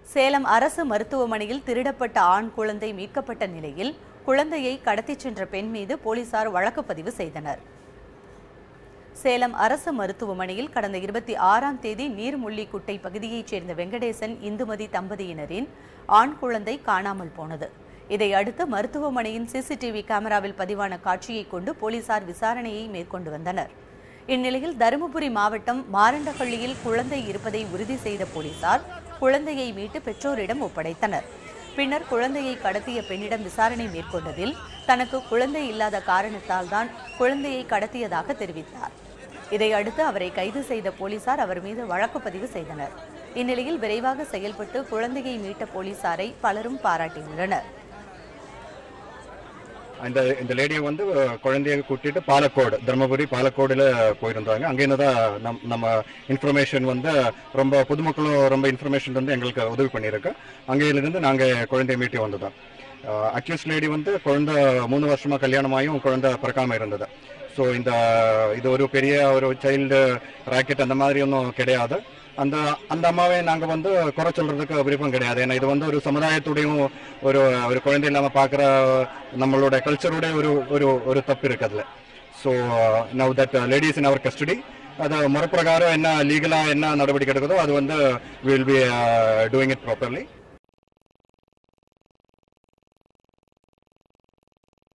சேலம் அரசு மருத்துவமனையில் திருடப்பட்ட ஆண் குழந்தை மீட்கப்பட்ட நிலையில் குழந்தையை கடத்திச் சென்ற பெண் மீது போலீசார் வழக்கு பதிவு செய்தனர் சேலம் அரசு மருத்துவமனையில் கடந்த இருபத்தி ஆறாம் தேதி நீர்முள்ளிக்குட்டை பகுதியைச் சேர்ந்த வெங்கடேசன் இந்துமதி தம்பதியினரின் ஆண் குழந்தை காணாமல் போனது இதையடுத்து மருத்துவமனையின் சிசிடிவி கேமராவில் பதிவான காட்சியை கொண்டு போலீசார் விசாரணையை மேற்கொண்டு வந்தனர் இந்நிலையில் தருமபுரி மாவட்டம் மாரண்டஹள்ளியில் குழந்தை இருப்பதை உறுதி செய்த போலீசார் குழந்தையை மீட்டு பெற்றோரிடம் ஒப்படைத்தனர் பின்னர் குழந்தையை கடத்திய பெண்ணிடம் விசாரணை மேற்கொண்டதில் தனக்கு குழந்தை இல்லாத காரணத்தால் தான் குழந்தையை கடத்தியதாக தெரிவித்தார் இதையடுத்து அவரை கைது செய்த போலீசார் அவர் மீது வழக்கு பதிவு செய்தனர் இந்நிலையில் விரைவாக செயல்பட்டு குழந்தையை மீட்ட போலீசாரை பலரும் பாராட்டியுள்ளனர் இந்த இந்த லேடியை வந்து அஹ், குழந்தைய கூட்டிட்டு பாலக்கோடு தர்மபுரி பாலக்கோடுல போயிருந்தாங்க அங்கேருந்து தான் நம் நம்ம இன்ஃபர்மேஷன் வந்து ரொம்ப பொதுமக்களும் ரொம்ப இன்ஃபர்மேஷன் வந்து எங்களுக்கு உதவி பண்ணியிருக்கு அங்கேயிலிருந்து நாங்கள் குழந்தைய மீட்டி வந்தோம் அக்யூஸ் லேடி வந்து குழந்தை மூணு வருஷமா கல்யாணமாயும் குழந்தை பிறக்காம இருந்தது ஸோ இந்த இது ஒரு பெரிய ஒரு சைல்டு ராக்கெட் அந்த மாதிரி ஒன்றும் கிடையாது அந்த அந்த அம்மாவை நாங்கள் வந்து குறை சொல்றதுக்கு விருப்பம் கிடையாது ஏன்னா இது வந்து ஒரு சமுதாயத்துடையும் ஒரு ஒரு குழந்தை இல்லாமல் பார்க்குற நம்மளோட கல்ச்சரோட ஒரு ஒரு ஒரு தப்பு இருக்கு அதில் so now that ladies in our custody அது முறைப்பிரகாரம் என்ன லீகலாக என்ன நடவடிக்கை எடுக்குதோ அது வந்து will be doing it properly